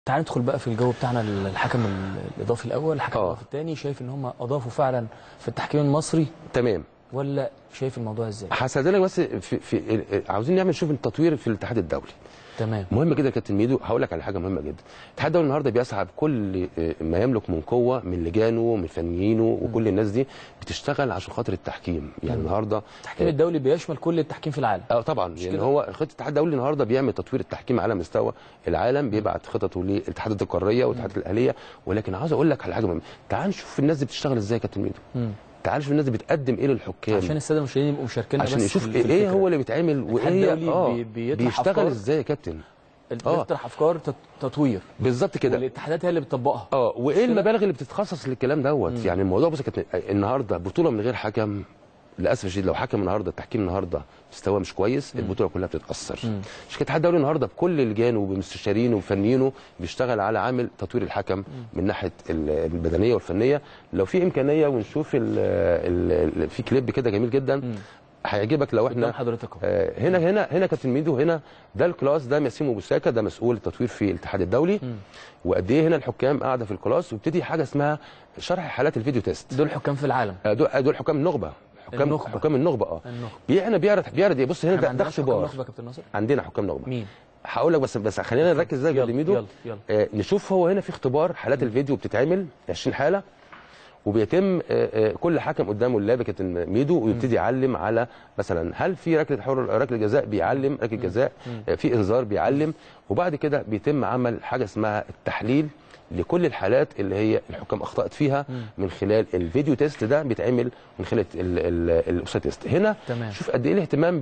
تعال ندخل بقى في الجو بتاعنا الحكم الاضافي الاول الحكم آه. الاضافي الثاني شايف ان هم اضافوا فعلا في التحكيم المصري تمام ولا شايف الموضوع ازاي هستاذنك بس في, في عاوزين نعمل شوف التطوير في الاتحاد الدولي تمام مهم جدا يا كابتن ميدو هقول لك على حاجه مهمه جدا الاتحاد الدولي النهارده بيسعى بكل ما يملك من قوه من لجانه من فنيينه وكل الناس دي بتشتغل عشان خاطر التحكيم يعني النهارده التحكيم الدولي بيشمل كل التحكيم في العالم اه طبعا يعني كده؟ هو خطه الاتحاد الدولي النهارده بيعمل تطوير التحكيم على مستوى العالم بيبعت خططه للاتحادات القاريه والاتحادات الاهليه ولكن عاوز اقول لك على حاجه مهمه تعال نشوف الناس دي بتشتغل ازاي يا كابتن ميدو مم. تعال نشوف الناس دي بتقدم ايه للحكام عشان الساده المشاهدين يبقوا مشاركين عشان بس يشوف في- في ايه الفكرة. هو اللي بيتعمل الاتحاد وايه الدولي اه بي- بيطرح بيشتغل أفكار. ازاي يا كابتن آه. بيطرح افكار تط- تطوير بالظبط كده والاتحادات هي اللي بتطبقها اه وايه كده؟ المبالغ اللي بتتخصص للكلام دوت يعني الموضوع بص يا كابتن النهارده بطوله من غير حكم للاسف الشديد لو حكم النهارده التحكيم النهارده مستواه مش كويس البطوله كلها بتتاثر عشان كده الاتحاد الدولي النهارده بكل لجانه وبمستشارينه وفنيينه بيشتغل على عامل تطوير الحكم من ناحيه ال- البدنيه والفنيه لو في امكانيه ونشوف ال ال ال في كليب كده جميل جدا هيعجبك لو قدام احنا حضرتك اهو آه، هنا هنا هنا كابتن ميدو هنا ده الكلاس ده ماسيمو بوساكا ده مسؤول التطوير في الاتحاد الدولي وقد ايه هنا الحكام قاعده في الكلاس وابتدي حاجه اسمها شرح حالات الفيديو تيست دول حكام في العالم آه، دول آه، دول حكام النخبه حكام النخبة. حكام النخبه اه النخبة. بيعنا بيعرض بيعرض ايه بص هنا احنا ده, ما ده عندناش حكام اختبار نخبه يا كابتن ناصر عندنا حكام نخبه مين هقول لك بس بس خلينا نركز زي يلا، يا ميدو يلا، يلا. آه نشوف هو هنا في اختبار حالات الفيديو بتتعمل 20 حاله وبيتم آه، آه، كل حكم قدامه اللعبه كابتن ميدو ويبتدي يعلم على مثلا هل في ركله حر ركله جزاء بيعلم ركله جزاء آه، في انذار بيعلم وبعد كده بيتم عمل حاجه اسمها التحليل لكل الحالات اللي هي الحكام اخطات فيها من خلال الفيديو تيست ده بيتعمل من خلال ال- ال- الاوسا تيست هنا تمام. شوف قد ايه الاهتمام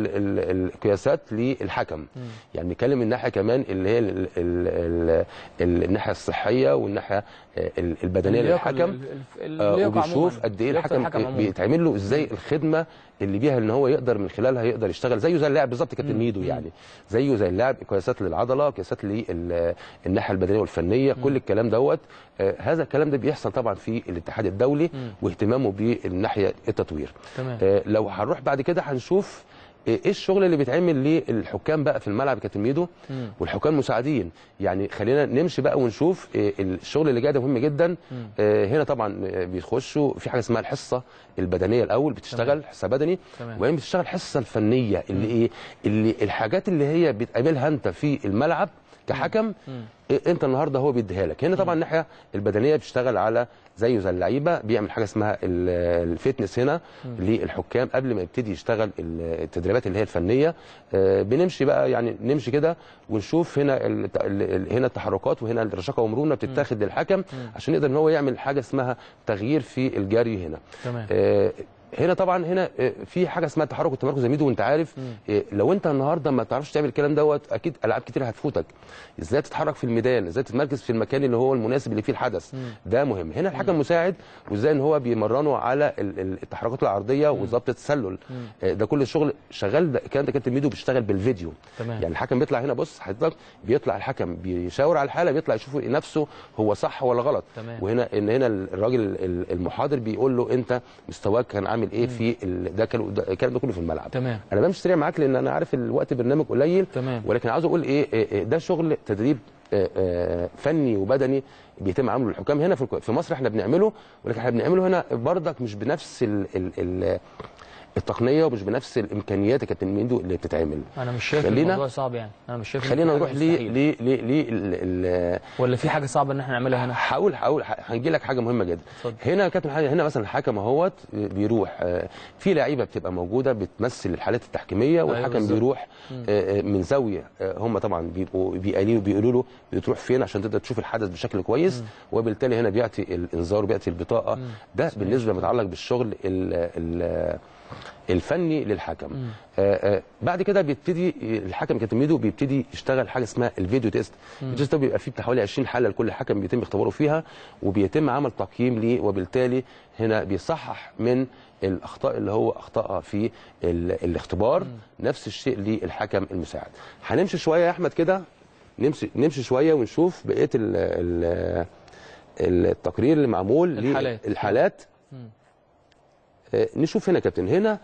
بالقياسات للحكم يعني بنتكلم من ناحيه كمان اللي هي ال- ال- ال- ال- الناحيه الصحيه والناحيه آه، ال- البدنيه اللياقة- للحكم ال- ال- آه، اللياقة وبيشوف عموماً. قد ايه لياقة الحكم عموماً. بيتعمل له ازاي الخدمه اللي بيها ان هو يقدر من خلالها يقدر يشتغل زيه زي اللاعب بالظبط كابتن ميدو يعني زيه زي اللاعب قياسات للعضله قياسات للناحيه البدنيه والفنيه كل الكلام دوت آه، هذا الكلام ده بيحصل طبعا في الاتحاد الدولي واهتمامه بالناحيه التطوير تمام. آه، لو هنروح بعد كده هنشوف ايه الشغل اللي بيتعمل للحكام بقى في الملعب يا كابتن ميدو والحكام المساعدين يعني خلينا نمشي بقى ونشوف إيه الشغل اللي جاي ده مهم جدا آه، هنا طبعا آه، بيخشوا في حاجه اسمها الحصه البدنيه الاول بتشتغل حصه بدني تمام. وبعدين بتشتغل الحصه الفنيه اللي ايه اللي الحاجات اللي هي بتقابلها انت في الملعب كحكم إيه انت النهارده هو بيديها لك هنا طبعا الناحيه البدنيه بتشتغل على زيه زي اللعيبه بيعمل حاجه اسمها ال- الفيتنس هنا للحكام قبل ما يبتدي يشتغل ال- التدريبات اللي هي الفنيه آه، بنمشي بقى يعني نمشي كده ونشوف هنا ال- ال- هنا التحركات وهنا الرشاقه ومرونه بتتاخد للحكم عشان يقدر ان هو يعمل حاجه اسمها تغيير في الجري هنا تمام. آه، هنا طبعا هنا آه، في حاجه اسمها التحرك والتمركز يا ميدو وانت عارف آه، لو انت النهارده ما تعرفش تعمل الكلام دوت اكيد العاب كتير هتفوتك ازاي تتحرك في الميدان ازاي تتمركز في المكان اللي هو المناسب اللي فيه الحدث ده مهم هنا الحكم مساعد وازاي ان هو بيمرنه على ال- ال- التحركات العرضيه وضبط التسلل آه، ده كل الشغل شغال ده الكلام ده كابتن ميدو بيشتغل بالفيديو تمام. يعني الحكم بيطلع هنا بص حضرتك بيطلع الحكم بيشاور على الحاله بيطلع يشوف نفسه هو صح ولا غلط تمام. وهنا ان هنا الراجل ال- المحاضر بيقول له انت مستواك كان عامل ايه في ال- ده كان ده- الكلام ده كله في الملعب تمام. انا بمشي سريع معاك لان انا عارف الوقت برنامج قليل تمام. ولكن عاوز اقول ايه إيه- إيه، ده شغل تدريب آه، آه، فني وبدني بيتم عمله للحكام هنا في الك- في مصر احنا بنعمله ولكن احنا بنعمله هنا برضك مش بنفس ال ال ال التقنيه ومش بنفس الامكانيات يا كابتن ميدو اللي بتتعمل انا مش شايف خلينا- الموضوع صعب يعني انا مش شايف إن خلينا في نروح حاجة ليه مستحيل. ليه ليه ليه ال- ال- ولا في حاجه صعبه ان احنا نعملها هنا هقول هقول هنجي لك حاجه مهمه جدا اتفضل. هنا يا كابتن حاجة هنا مثلا الحكم اهوت بيروح آه، في لعيبه بتبقى موجوده بتمثل الحالات التحكيميه والحكم بالظبط. بيروح آه، آه، من زاويه آه، هم طبعا بيبقوا بيقاليه وبيقولوا له بتروح فين عشان تقدر تشوف الحدث بشكل كويس وبالتالي هنا بيعطي الانذار وبيعطي البطاقه ده بالنسبه متعلق بالشغل ال- ال- الفني للحكم آه آه بعد كده بيبتدي الحكم كابتن ميدو بيبتدي يشتغل حاجه اسمها الفيديو تيست الفيديو تيست ده بيبقى فيه بتاع حوالي 20 حاله لكل حكم بيتم اختباره فيها وبيتم عمل تقييم ليه وبالتالي هنا بيصحح من الاخطاء اللي هو اخطاها في ال- الاختبار نفس الشيء للحكم المساعد هنمشي شويه يا احمد كده نمشي نمشي شويه ونشوف بقيه ال ال التقرير اللي معمول الحالات. للحالات آه، نشوف هنا يا كابتن هنا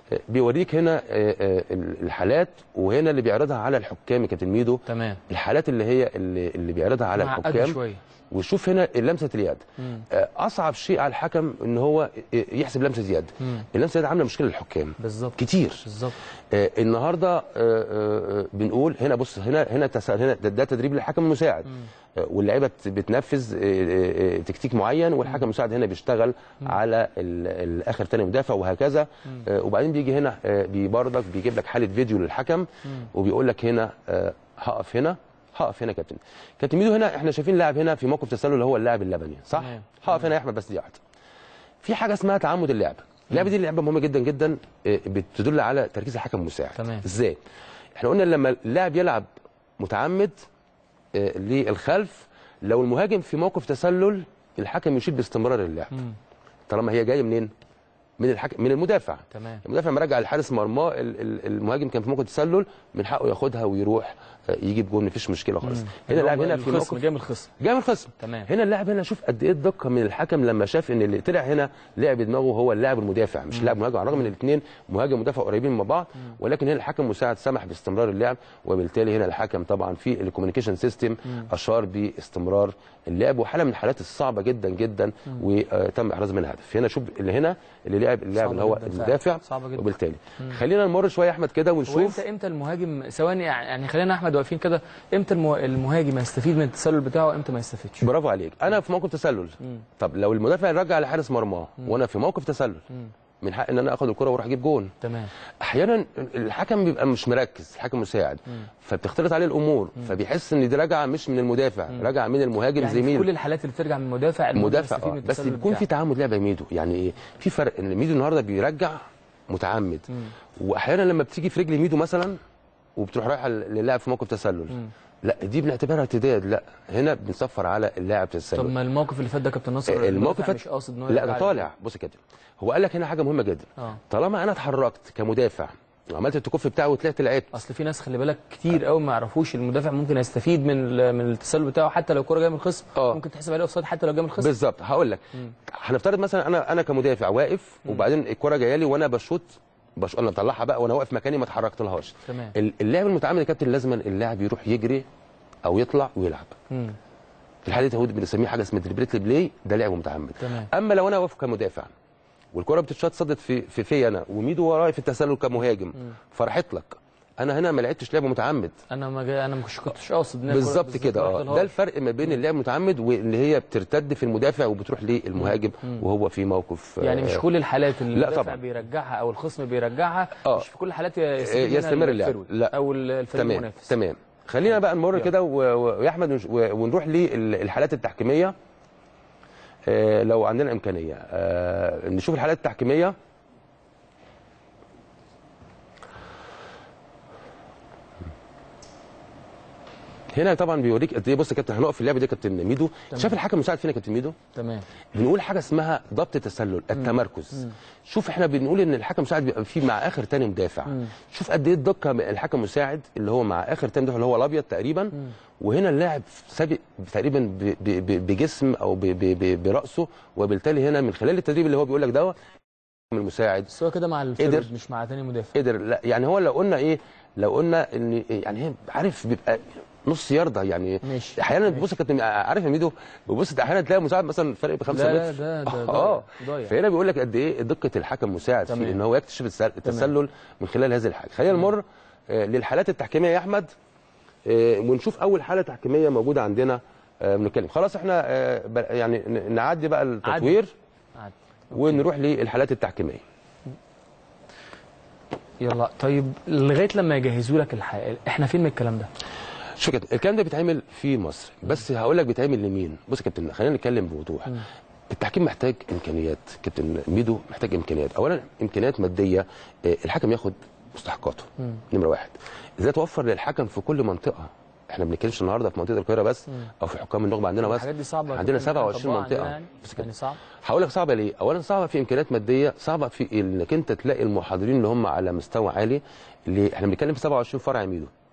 آه، بيوريك هنا آه، آه، الحالات وهنا اللي بيعرضها على الحكام يا كابتن ميدو تمام الحالات اللي هي اللي, اللي بيعرضها على معقدة الحكام شويه وشوف هنا لمسه اليد مم. آه، اصعب شيء على الحكم ان هو يحسب لمسه يد مم. اللمسه اليد عامله مشكله للحكام بالظبط كتير بالظبط آه، النهارده آه، آه، آه، بنقول هنا بص هنا هنا تس- هنا ده, ده تدريب للحكم المساعد آه، واللعيبه بت- بتنفذ آه، آه، آه، تكتيك معين والحكم المساعد هنا بيشتغل على ال- الاخر تاني مدافع وهكذا آه، وبعدين بيجي هنا آه، بيبردك بيجيب لك حاله فيديو للحكم وبيقول لك هنا آه، هقف هنا هقف هنا كابتن كابتن ميدو هنا احنا شايفين لاعب هنا في موقف تسلل اللي هو اللاعب اللبني صح تمام. هقف هنا يا احمد بس دي واحده في حاجه اسمها تعمد اللعب اللعبه دي لعبه مهمه جدا جدا آه، بتدل على تركيز الحكم المساعد تمام. ازاي احنا قلنا لما اللاعب يلعب متعمد آه، للخلف لو المهاجم في موقف تسلل الحكم يشير باستمرار اللعب مم. طالما هي جايه منين من الحكم من المدافع تمام المدافع لما رجع الحارس مرماه ال- ال- المهاجم كان في موقف تسلل من حقه ياخدها ويروح آه، يجيب جول مفيش مشكله خالص هنا اللاعب هنا في الخصم موقف جاي من الخصم جاي من الخصم تمام هنا اللاعب هنا شوف قد ايه الدقه من الحكم لما شاف ان اللي طلع هنا لعب دماغه هو اللاعب المدافع مش اللاعب المهاجم على الرغم ان الاثنين مهاجم ومدافع قريبين من بعض ولكن هنا الحكم المساعد سمح باستمرار اللعب وبالتالي هنا الحكم طبعا في الكوميونيكيشن سيستم اشار باستمرار اللعب وحاله من الحالات الصعبه جدا جدا وتم احراز منها هدف هنا شوف اللي هنا اللي لعب اللاعب صعبة اللي هو جداً فعلاً. المدافع صعبة جداً. وبالتالي خلينا نمر شويه يا احمد كده هو ونشوف امتى امتى المهاجم ثواني يعني خلينا احمد واقفين كده امتى المه- المهاجم يستفيد من التسلل بتاعه وامتى ما يستفيدش برافو عليك انا في موقف تسلل طب لو المدافع رجع لحارس مرماه وانا في موقف تسلل من حق ان انا اخد الكره واروح اجيب جون تمام احيانا الحكم بيبقى مش مركز الحكم المساعد فبتختلط عليه الامور فبيحس ان دي راجعه مش من المدافع راجعه من المهاجم يعني في زميله كل الحالات اللي بترجع من المدافع المهاجم المدافع يستفيد آه. من بس التسلل يكون في بتاعه. تعمد لعبه يا ميدو يعني ايه في فرق ان ميدو النهارده بيرجع متعمد واحيانا لما بتيجي في رجل ميدو مثلا وبتروح رايحه للاعب في موقف تسلل لا دي بنعتبرها ارتداد لا هنا بنصفر على اللاعب طب تسلل ما الموقف اللي فات ده كابتن ناصر الموقف المدافع مش قاصد ان هو لا يرجع ده طالع بص يا كابتن هو قال لك هنا حاجه مهمه جدا اه طالما انا اتحركت كمدافع وعملت التكف بتاعي وطلعت لعبت اصل في ناس خلي بالك كتير قوي ما يعرفوش المدافع ممكن يستفيد من ال- من التسلل بتاعه حتى لو الكوره جايه من الخصم آه. ممكن تحسب عليه اوفسايد حتى لو جايه من الخصم بالظبط هقول لك هنفترض مثلا انا انا كمدافع واقف وبعدين الكره جايه لي وانا بشوط بش... انا بطلعها بقى وانا واقف مكاني ما اتحركتلهاش تمام. ال- اللاعب المتعمد يا كابتن لازم اللاعب يروح يجري او يطلع ويلعب مم. في الحاله دي هو بنسميه حاجه اسمها دريبليت بلاي ده لاعب متعمد تمام. اما لو انا واقف كمدافع والكره بتتشاط صدت في في في انا وميدو ورايا في التسلل كمهاجم فراحت لك انا هنا ما لعبتش لعب متعمد انا ما جاي انا مش كنتش قاصد إن الكرة بالظبط كده راحت اه للهواء. ده الفرق ما بين اللاعب المتعمد واللي هي بترتد في المدافع وبتروح للمهاجم وهو في موقف يعني مش آه، كل الحالات اللي لا المدافع طبعا. بيرجعها او الخصم بيرجعها آه. مش في كل الحالات يستفيد منها يستمر اللعب. الفيرود لا. او الفريق تمام المنافس تمام خلينا بقى نمر كده و- و- ويا احمد ونش- و- ونروح للحالات التحكيميه آه، لو عندنا امكانيه آه، نشوف الحالات التحكيميه هنا طبعا بيوريك قد ايه بص يا كابتن هنقف في اللعبه دي يا كابتن ميدو شايف الحكم المساعد فين يا كابتن ميدو تمام بنقول حاجه اسمها ضبط التسلل التمركز شوف احنا بنقول ان الحكم المساعد بيبقى فيه مع اخر تاني مدافع شوف قد ايه الدقه من الحكم المساعد اللي هو مع اخر تاني مدافع اللي هو الابيض تقريبا وهنا اللاعب سابق تقريبا ب- ب- ب- بجسم او ب- ب- ب- براسه وبالتالي هنا من خلال التدريب اللي هو بيقول لك ده المساعد بس هو كده مع قدر. الفيرود مش مع تاني مدافع قدر لا يعني هو لو قلنا ايه لو قلنا ان يعني هي عارف بيبقى نص يارده يعني ماشي. احيانا بتبص يا كابتن عارف يا ميدو بتبص احيانا تلاقي مساعد مثلا فرق بخمسة لا لا متر ده ده اه ضايع ضايع فهنا بيقول لك قد ايه دقه الحكم مساعد في تمام. ان هو يكتشف التسل- التسلل من خلال هذه الحاجه خلينا نمر آه، للحالات التحكيميه يا احمد آه، ونشوف اول حاله تحكيميه موجوده عندنا آه، بنتكلم خلاص احنا آه، ب- يعني ن- نعدي بقى التطوير عادي. ونروح للحالات التحكيميه يلا طيب لغايه لما يجهزوا لك الحقيقه احنا فين من الكلام ده شو كده الكلام ده بيتعمل في مصر بس هقول لك بيتعمل لمين بص يا كابتن خلينا نتكلم بوضوح التحكيم محتاج امكانيات كابتن ميدو محتاج امكانيات اولا امكانيات ماديه آه، الحكم ياخد مستحقاته نمره واحد ازاي توفر للحكم في كل منطقه احنا ما بنتكلمش النهارده في منطقه القاهره بس او في حكام النخبه عندنا بس الحاجات دي صعبه عندنا جداً إن إحنا 27 نطبقها منطقه عندنا يعني بس كده يعني صعب هقول لك صعبه ليه؟ اولا صعبه في امكانيات ماديه، صعبه في انك انت تلاقي المحاضرين اللي هم على مستوى عالي اللي احنا بنتكلم في 27 فرع ميدو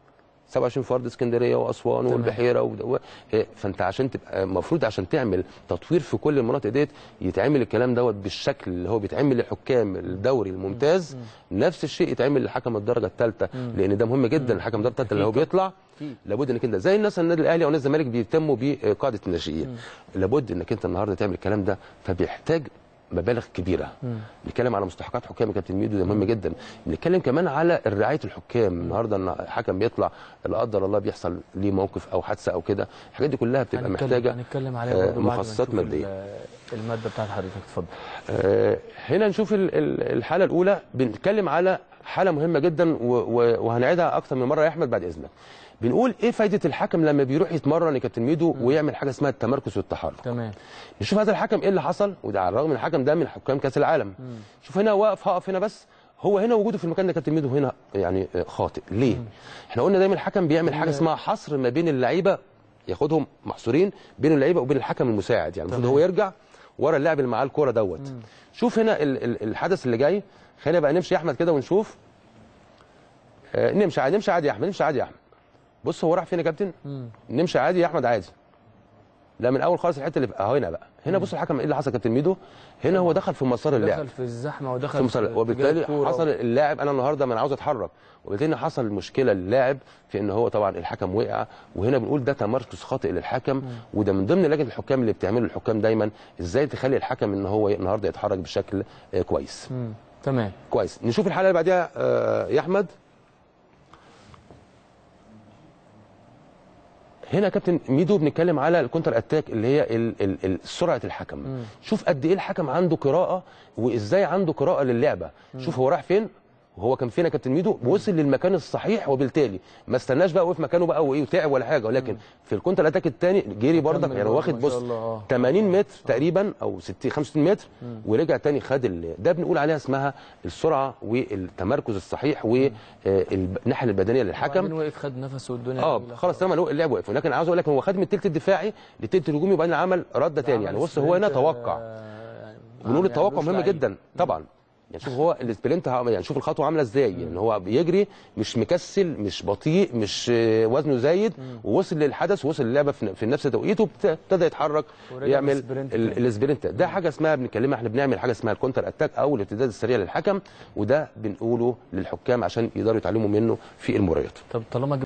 27 فرد اسكندريه واسوان تمام. والبحيره و... و... إيه، فانت عشان تبقى المفروض عشان تعمل تطوير في كل المناطق ديت يتعمل الكلام دوت بالشكل اللي هو بيتعمل لحكام الدوري الممتاز نفس الشيء يتعمل لحكم الدرجه الثالثه لان ده مهم جدا الحكم الدرجه الثالثه اللي هو بيطلع أكيد. لابد انك انت زي الناس النادي الاهلي او نادي الزمالك بيهتموا بقاعده الناشئين لابد انك انت النهارده تعمل الكلام ده فبيحتاج مبالغ كبيره نتكلم على مستحقات حكام كابتن ميدو ده مهم جدا بنتكلم كمان على رعايه الحكام النهارده ان حكم بيطلع لا قدر الله بيحصل ليه موقف او حادثه او كده الحاجات دي كلها بتبقى هنتكلم- محتاجه هنتكلم عليها آه، برضه بعد ما مخصصات نشوف ماديه ال- الماده بتاعت حضرتك اتفضل آه، هنا نشوف ال- ال- الحاله الاولى بنتكلم على حاله مهمه جدا و- و- وهنعيدها اكتر من مره يا احمد بعد اذنك بنقول ايه فايده الحكم لما بيروح يتمرن يا كابتن ميدو ويعمل حاجه اسمها التمركز والتحرك تمام نشوف هذا الحكم ايه اللي حصل وده على الرغم ان الحكم ده من حكام كاس العالم شوف هنا واقف هقف هنا بس هو هنا وجوده في المكان ده كابتن ميدو هنا يعني آه، خاطئ ليه احنا قلنا دايما الحكم بيعمل حاجه اسمها حصر ما بين اللعيبه ياخدهم محصورين بين اللعيبه وبين الحكم المساعد يعني المفروض هو يرجع ورا اللاعب اللي معاه الكوره دوت شوف هنا ال- ال- الحدث اللي جاي خلينا بقى نمشي يا احمد كده ونشوف آه، نمشي عادي نمشي عادي يا احمد نمشي عادي يا احمد بص هو راح فين يا كابتن نمشي عادي يا احمد عادي لا من اول خالص الحته اللي بقى هنا بقى هنا بص الحكم ايه اللي حصل يا كابتن ميدو هنا هو دخل في مسار اللعب دخل في الزحمه ودخل في مسار اتجاه وبالتالي الكورة. حصل اللاعب انا النهارده ما انا عاوز اتحرك وبالتالي حصل مشكله للاعب في ان هو طبعا الحكم وقع وهنا بنقول ده تمركز خاطئ للحكم وده من ضمن لجنه الحكام اللي بتعمله الحكام دايما ازاي تخلي الحكم ان هو النهارده يتحرك بشكل آه، كويس مم. تمام كويس نشوف الحلقه اللي بعديها آه، يا احمد هنا يا كابتن ميدو بنتكلم على الكونتر اتاك اللي هي ال ال ال سرعه الحكم شوف قد ايه الحكم عنده قراءه وازاي عنده قراءه للعبه شوف هو راح فين وهو كان فين يا كابتن ميدو وصل للمكان الصحيح وبالتالي ما استناش بقى وقف مكانه بقى وايه وتعب ولا حاجه ولكن في الكونتر اتاك الثاني جري برضك كمل يعني برضه واخد ما شاء بص الله، آه. 80 متر تقريبا او 60 65 متر ورجع تاني خد ال... ده بنقول عليها اسمها السرعه والتمركز الصحيح والناحيه البدنيه للحكم وبعدين وقف خد نفسه والدنيا اه جميلة خلاص تمام هو اللعب وقف ولكن عاوز اقول لك هو خد من التلت الدفاعي للتلت الهجومي وبعدين عمل رده تاني يعني عمل بص هو هنا سبرنت، توقع آه، يعني بنقول ما التوقع يعملوش مهم لعيب. جدا طبعا يعني شوف هو السبرنت ها- يعني شوف الخطوه عامله ازاي يعني هو بيجري مش مكسل مش بطيء مش آه، وزنه زايد ووصل للحدث ووصل للعبه في في نفس توقيته وابت- ابتدى يتحرك ورجع يعمل بالسبرنت ال- تاني. السبرنت ده حاجه اسمها بنتكلمها احنا بنعمل حاجه اسمها الكونتر اتاك او الارتداد السريع للحكم وده بنقوله للحكام عشان يقدروا يتعلموا منه في المباريات طب طالما